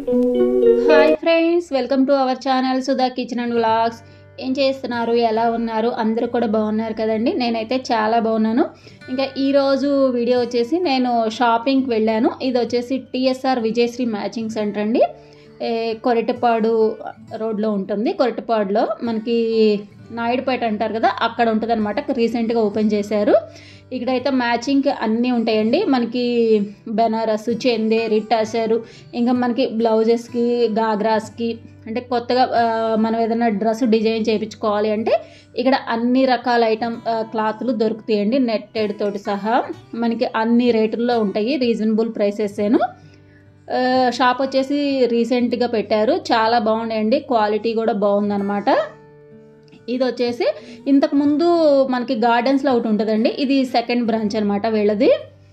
hi friends welcome to our channel Sudha kitchen and vlogs ఏం చేస్తున్నారు ఎలా ఉన్నారు అందరూ కూడా బాగున్నారు కదండి నేనైతే చాలా బాగున్నాను ఇంకా ఈరోజు వీడియో వచ్చేసి నేను షాపింగ్కి వెళ్ళాను ఇది వచ్చేసి టిఎస్ఆర్ విజయశ్రీ మ్యాచింగ్ సెంటర్ అండి ఏ, కొరటపాడు రోడ్లో ఉంటుంది కొరటపాడులో మనకి నాయుడుపేట అంటారు కదా అక్కడ ఉంటుంది అనమాట రీసెంట్గా ఓపెన్ చేశారు ఇక్కడైతే మ్యాచింగ్కి అన్నీ ఉంటాయండి మనకి బెనారస్ చందేరి టసరు ఇంకా మనకి బ్లౌజెస్కి గాగ్రాస్కి అంటే కొత్తగా ఆ, మనం ఏదైనా డ్రెస్ డిజైన్ చేయించుకోవాలి అంటే ఇక్కడ అన్ని రకాల ఐటమ్ క్లాత్లు దొరుకుతాయండి నెట్టెడ్ తోటి సహా మనకి అన్ని రేటుల్లో ఉంటాయి రీజనబుల్ ప్రైసెస్సేను ఆ, షాప్ వచ్చేసి రీసెంట్గా పెట్టారు చాలా బాగున్నాయండి క్వాలిటీ కూడా బాగుందన్నమాట ఇది వచ్చేసి ఇంతకుముందు మనకి గార్డెన్స్లో ఒకటి ఉంటుందండి ఇది సెకండ్ బ్రాంచ్ అనమాట వీళ్ళది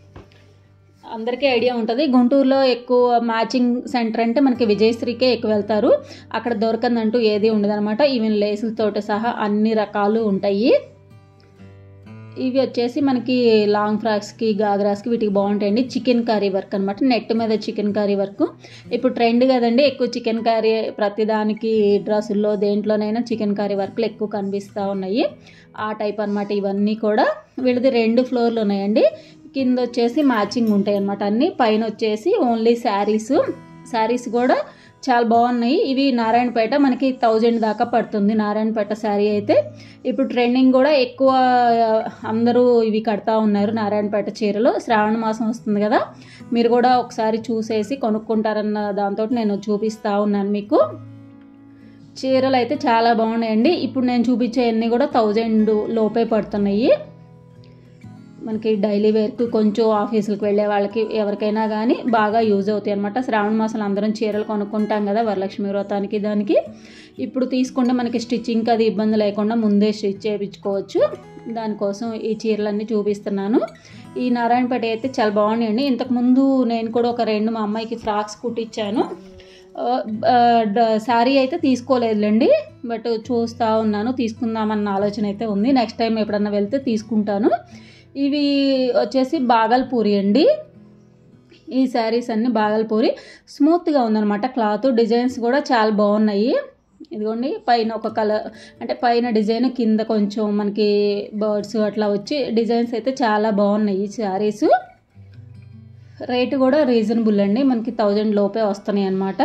అందరికీ ఐడియా ఉంటుంది గుంటూరులో ఎక్కువ మ్యాచింగ్ సెంటర్ అంటే మనకి విజయశ్రీకే ఎక్కువ వెళ్తారు అక్కడ దొరకందంటూ ఏది ఉండదన్నమాట ఈవెన్ లేసులతోటి సహా అన్ని రకాలు ఉంటాయి ఇవి వచ్చేసి మనకి లాంగ్ ఫ్రాక్స్కి గాగ్రాస్కి వీటికి బాగుంటాయండి చికెన్ కర్రీ వర్క్ అనమాట నెట్ మీద చికెన్ కర్రీ వర్క్ ఇప్పుడు ట్రెండ్ కదండి ఎక్కువ చికెన్ కర్రీ ప్రతిదానికి డ్రెస్సుల్లో దేంట్లోనైనా చికెన్ కర్రీ వర్క్లు ఎక్కువ కనిపిస్తూ ఉన్నాయి ఆ టైప్ అనమాట ఇవన్నీ కూడా వీళ్ళది రెండు ఫ్లోర్లు ఉన్నాయండి కింద వచ్చేసి మ్యాచింగ్ ఉంటాయి అనమాట అన్నీ పైన వచ్చేసి ఓన్లీ శారీస్ శారీస్ కూడా చాలా బాగున్నాయి ఇవి నారాయణపేట మనకి థౌజండ్ దాకా పడుతుంది నారాయణపేట శారీ అయితే ఇప్పుడు ట్రెండింగ్ కూడా ఎక్కువ ఆ, అందరూ ఇవి కడతా ఉన్నారు నారాయణపేట చీరలు శ్రావణ మాసం వస్తుంది కదా మీరు కూడా ఒకసారి చూసేసి కొనుక్కుంటారన్న దాంతో నేను చూపిస్తూ ఉన్నాను మీకు చీరలు అయితే చాలా బాగున్నాయండి ఇప్పుడు నేను చూపించే అన్నీ కూడా థౌజండ్ లోపే పడుతున్నాయి మనకి డైలీ వేర్కి కొంచెం ఆఫీసులకు వెళ్ళే వాళ్ళకి ఎవరికైనా కానీ బాగా యూజ్ అవుతాయి అనమాట శ్రావణ మాసంలో అందరం చీరలు కొనుక్కుంటాం కదా వరలక్ష్మి వ్రతానికి దానికి ఇప్పుడు తీసుకుంటే మనకి స్టిచ్చింగ్కి అది ఇబ్బంది లేకుండా ముందే స్టిచ్ చేయించుకోవచ్చు దానికోసం ఈ చీరలన్నీ చూపిస్తున్నాను ఈ నారాయణపేట అయితే చాలా బాగున్నాయండి ఇంతకుముందు నేను కూడా ఒక రెండు మా అమ్మాయికి ఫ్రాక్స్ కుట్టించాను శారీ అయితే తీసుకోలేదులేండి బట్ చూస్తూ ఉన్నాను తీసుకుందామన్న ఆలోచన అయితే ఉంది నెక్స్ట్ టైం ఎప్పుడన్నా వెళ్తే తీసుకుంటాను ఇవి వచ్చేసి బాగల్పూరి అండి ఈ శారీస్ అన్ని బాగల్పూరి స్మూత్గా ఉందన్నమాట క్లాత్ డిజైన్స్ కూడా చాలా బాగున్నాయి ఇదిగోండి పైన ఒక కలర్ అంటే పైన డిజైన్ కింద కొంచెం మనకి బర్డ్స్ అట్లా వచ్చి డిజైన్స్ అయితే చాలా బాగున్నాయి ఈ శారీస్ రేటు కూడా రీజనబుల్ అండి మనకి థౌజండ్ లోపే వస్తున్నాయి అన్నమాట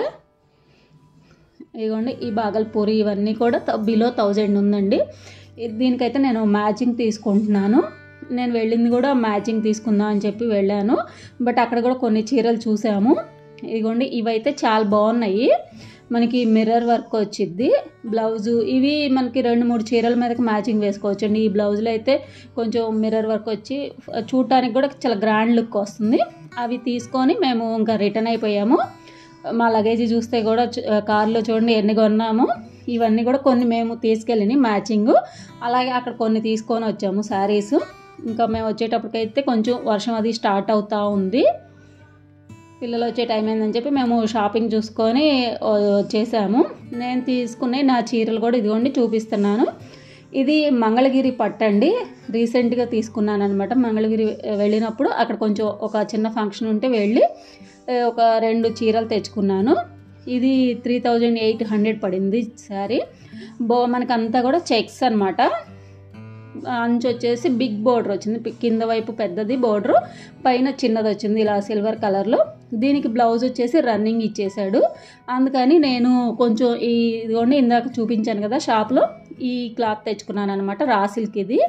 ఇదిగోండి ఈ బాగల్పూరి ఇవన్నీ కూడా బిలో థౌజండ్ ఉందండి ఇది- దీనికైతే నేను మ్యాచింగ్ తీసుకుంటున్నాను నేను వెళ్ళింది కూడా మ్యాచింగ్ తీసుకుందాం అని చెప్పి వెళ్ళాను బట్ అక్కడ కూడా కొన్ని చీరలు చూసాము ఇదిగోండి ఇవైతే చాలా బాగున్నాయి మనకి మిర్రర్ వర్క్ వచ్చింది బ్లౌజు ఇవి మనకి రెండు మూడు చీరల మీదకి మ్యాచింగ్ వేసుకోవచ్చు అండి ఈ బ్లౌజులు అయితే కొంచెం మిర్రర్ వర్క్ వచ్చి చూడటానికి కూడా చాలా గ్రాండ్ లుక్ వస్తుంది అవి తీసుకొని మేము ఇంకా రిటర్న్ అయిపోయాము మా లగేజ్ చూస్తే కూడా చు- కార్లో చూడండి ఎన్ని కొన్నాము ఇవన్నీ కూడా కొన్ని మేము తీసుకెళ్ళిన మ్యాచింగ్ అలాగే అక్కడ కొన్ని తీసుకొని వచ్చాము శారీస్ ఇంకా మేము వచ్చేటప్పటికైతే కొంచెం వర్షం అది స్టార్ట్ అవుతూ ఉంది పిల్లలు వచ్చే టైం అయిందని చెప్పి మేము షాపింగ్ చూసుకొని ఆ, వచ్చేసాము నేను తీసుకునే నా చీరలు కూడా ఇదిగోండి చూపిస్తున్నాను ఇది మంగళగిరి పట్టండి రీసెంట్గా తీసుకున్నాను అనమాట మంగళగిరి వెళ్ళినప్పుడు అక్కడ కొంచెం ఒక చిన్న ఫంక్షన్ ఉంటే వెళ్ళి ఆ, ఒక రెండు చీరలు తెచ్చుకున్నాను ఇది త్రీ థౌజండ్ ఎయిట్ హండ్రెడ్ పడింది శారీ బో మనకంతా కూడా చెక్స్ అనమాట అంచు వచ్చేసి బిగ్ బోర్డర్ వచ్చింది పి- కింద వైపు పెద్దది బోర్డర్ పైన చిన్నది వచ్చింది ఇలా సిల్వర్ కలర్లో దీనికి బ్లౌజ్ వచ్చేసి రన్నింగ్ ఇచ్చేసాడు అందుకని నేను కొంచెం ఈ ఇదిగోండి ఇందాక చూపించాను కదా షాప్లో ఈ క్లాత్ తెచ్చుకున్నాను అనమాట రా సిల్క్ ఇది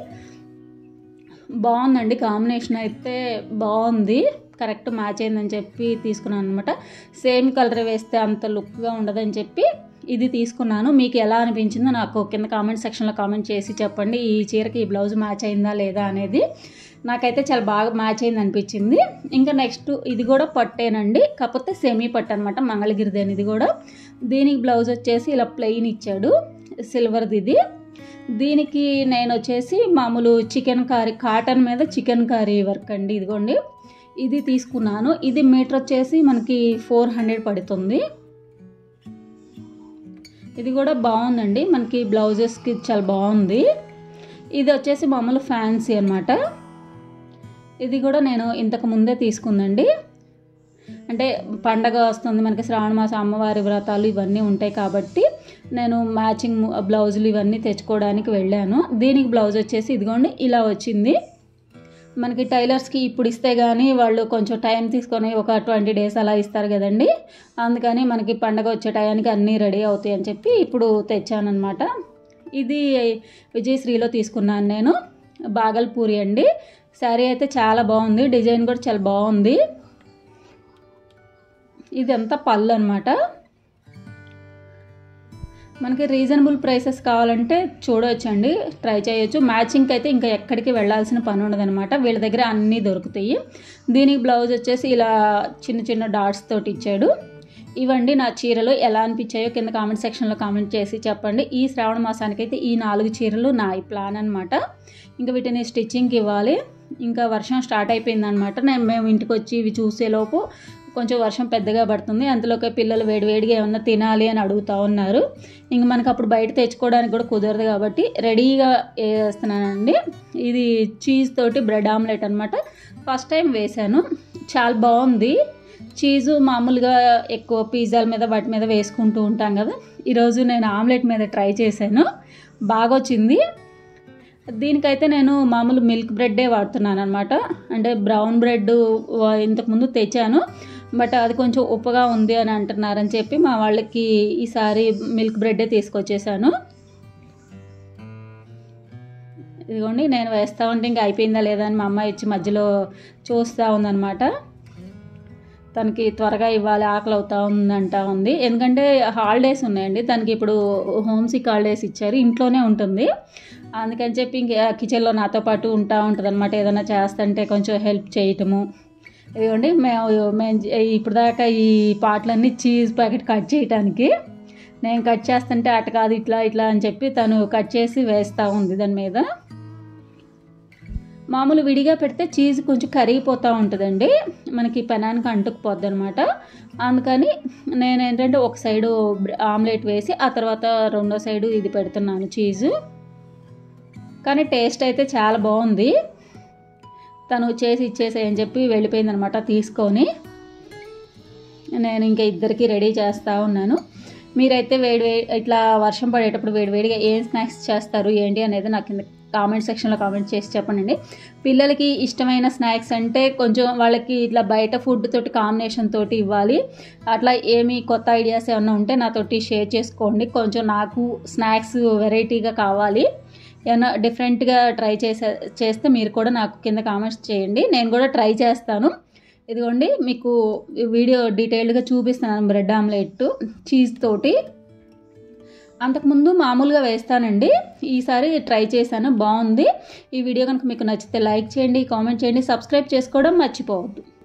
బాగుందండి కాంబినేషన్ అయితే బాగుంది కరెక్ట్ మ్యాచ్ అయిందని చెప్పి తీసుకున్నాను అనమాట సేమ్ కలర్ వేస్తే అంత లుక్గా ఉండదని చెప్పి ఇది తీసుకున్నాను మీకు ఎలా అనిపించిందో నాకు కింద కామెంట్ సెక్షన్లో కామెంట్ చేసి చెప్పండి ఈ చీరకి ఈ బ్లౌజ్ మ్యాచ్ అయిందా లేదా అనేది నాకైతే చాలా బాగా మ్యాచ్ అయింది అనిపించింది ఇంకా నెక్స్ట్ ఇది కూడా పట్టేనండి కాకపోతే సెమీ పట్టు అనమాట మంగళగిరిదేని ఇది కూడా దీనికి బ్లౌజ్ వచ్చేసి ఇలా ప్లెయిన్ ఇచ్చాడు సిల్వర్ది ఇది దీనికి నేను వచ్చేసి మామూలు చికెన్ కర్రీ కాటన్ మీద చికెన్ కర్రీ వర్క్ అండి ఇదిగోండి ఇది తీసుకున్నాను ఇది మీటర్ వచ్చేసి మనకి ఫోర్ హండ్రెడ్ పడుతుంది ఇది కూడా బాగుందండి మనకి బ్లౌజెస్కి చాలా బాగుంది ఇది వచ్చేసి మామూలు ఫ్యాన్సీ అనమాట ఇది కూడా నేను ఇంతకు ముందే తీసుకుందండి అంటే పండగ వస్తుంది మనకి శ్రావణ మాసం అమ్మవారి వ్రతాలు ఇవన్నీ ఉంటాయి కాబట్టి నేను మ్యాచింగ్ బ్లౌజులు ఇవన్నీ తెచ్చుకోవడానికి వెళ్ళాను దీనికి బ్లౌజ్ వచ్చేసి ఇదిగోండి ఇలా వచ్చింది మనకి టైలర్స్కి ఇప్పుడు ఇస్తే కానీ వాళ్ళు కొంచెం టైం తీసుకొని ఒక ట్వంటీ డేస్ అలా ఇస్తారు కదండి అందుకని మనకి పండగ వచ్చే టయానికి అన్నీ రెడీ అవుతాయి అని చెప్పి ఇప్పుడు తెచ్చానమాట ఇది విజయశ్రీలో తీసుకున్నాను నేను బాగల్పూరి అండి శారీ అయితే చాలా బాగుంది డిజైన్ కూడా చాలా బాగుంది ఇదంతా పళ్ళు అనమాట మనకి రీజనబుల్ ప్రైసెస్ కావాలంటే చూడవచ్చండి ట్రై చేయొచ్చు మ్యాచింగ్కి అయితే ఇంకా ఎక్కడికి వెళ్ళాల్సిన పని ఉండదనమాట వీళ్ళ దగ్గర అన్నీ దొరుకుతాయి దీనికి బ్లౌజ్ వచ్చేసి ఇలా చిన్న చిన్న డాట్స్ తోటి ఇచ్చాడు ఇవండి నా చీరలు ఎలా అనిపించాయో కింద కామెంట్ సెక్షన్లో కామెంట్ చేసి చెప్పండి ఈ శ్రావణ మాసానికి అయితే ఈ నాలుగు చీరలు నా ఈ ప్లాన్ అనమాట ఇంకా వీటిని స్టిచ్చింగ్కి ఇవ్వాలి ఇంకా వర్షం స్టార్ట్ అయిపోయిందనమాట నేను మేము ఇంటికి వచ్చి ఇవి చూసేలోపు కొంచెం వర్షం పెద్దగా పడుతుంది అంతలోకి పిల్లలు వేడివేడిగా ఏమన్నా తినాలి అని అడుగుతూ ఉన్నారు ఇంక మనకు అప్పుడు బయట తెచ్చుకోవడానికి కూడా కుదరదు కాబట్టి రెడీగా వేస్తున్నానండి ఇది చీజ్ తోటి బ్రెడ్ ఆమ్లెట్ అనమాట ఫస్ట్ టైం వేశాను చాలా బాగుంది చీజు మామూలుగా ఎక్కువ పిజ్జాల మీద వాటి మీద వేసుకుంటూ ఉంటాం కదా ఈరోజు నేను ఆమ్లెట్ మీద ట్రై చేశాను బాగా వచ్చింది దీనికైతే నేను మామూలు మిల్క్ బ్రెడ్డే వాడుతున్నాను అనమాట అంటే బ్రౌన్ బ్రెడ్ ఇంతకుముందు తెచ్చాను బట్ అది కొంచెం ఉప్పగా ఉంది అని అంటున్నారని చెప్పి మా వాళ్ళకి ఈసారి మిల్క్ బ్రెడ్డే తీసుకొచ్చేసాను ఇదిగోండి నేను వేస్తా ఉంటే ఇంకా అయిపోయిందా లేదా అని మా అమ్మాయి ఇచ్చి మధ్యలో చూస్తూ ఉందన్నమాట తనకి త్వరగా ఇవ్వాలి ఆకలి అవుతా ఉందంటా ఉంది ఎందుకంటే హాలిడేస్ ఉన్నాయండి తనకి ఇప్పుడు హోమ్ సిక్ హాలిడేస్ ఇచ్చారు ఇంట్లోనే ఉంటుంది అందుకని చెప్పి ఇంక కిచెన్లో నాతో పాటు ఉంటా ఉంటుంది అనమాట ఏదైనా చేస్తుంటే కొంచెం హెల్ప్ చేయటము ఇదిగోండి మేము మేము ఇప్పుడు దాకా ఈ పాటలన్నీ చీజ్ ప్యాకెట్ కట్ చేయటానికి నేను కట్ చేస్తుంటే అట కాదు ఇట్లా ఇట్లా అని చెప్పి తను కట్ చేసి వేస్తూ ఉంది దాని మీద మామూలు విడిగా పెడితే చీజ్ కొంచెం కరిగిపోతూ ఉంటుందండి మనకి పెనానికి అంటుకుపోద్ది అనమాట అందుకని నేను ఏంటంటే ఒక సైడు ఆమ్లెట్ వేసి ఆ తర్వాత రెండో సైడు ఇది పెడుతున్నాను చీజు కానీ టేస్ట్ అయితే చాలా బాగుంది తను చేసి ఇచ్చేసేయని చెప్పి వెళ్ళిపోయింది అనమాట తీసుకొని నేను ఇంకా ఇద్దరికి రెడీ చేస్తూ ఉన్నాను మీరైతే వేడి వేడి ఇట్లా వర్షం పడేటప్పుడు వేడివేడిగా ఏం స్నాక్స్ చేస్తారు ఏంటి అనేది నాకు కింద కామెంట్ సెక్షన్లో కామెంట్ చేసి చెప్పండి పిల్లలకి ఇష్టమైన స్నాక్స్ అంటే కొంచెం వాళ్ళకి ఇట్లా బయట ఫుడ్ తోటి కాంబినేషన్ తోటి ఇవ్వాలి అట్లా ఏమి కొత్త ఐడియాస్ ఏమైనా ఉంటే నాతోటి షేర్ చేసుకోండి కొంచెం నాకు స్నాక్స్ వెరైటీగా కావాలి ఏమైనా డిఫరెంట్గా ట్రై చేసే చేస్తే మీరు కూడా నాకు కింద కామెంట్స్ చేయండి నేను కూడా ట్రై చేస్తాను ఇదిగోండి మీకు వీడియో డీటెయిల్డ్గా చూపిస్తున్నాను బ్రెడ్ ఆమ్లెట్ చీజ్ తోటి అంతకుముందు మామూలుగా వేస్తానండి ఈసారి ట్రై చేశాను బాగుంది ఈ వీడియో కనుక మీకు నచ్చితే లైక్ చేయండి కామెంట్ చేయండి సబ్స్క్రైబ్ చేసుకోవడం మర్చిపోవద్దు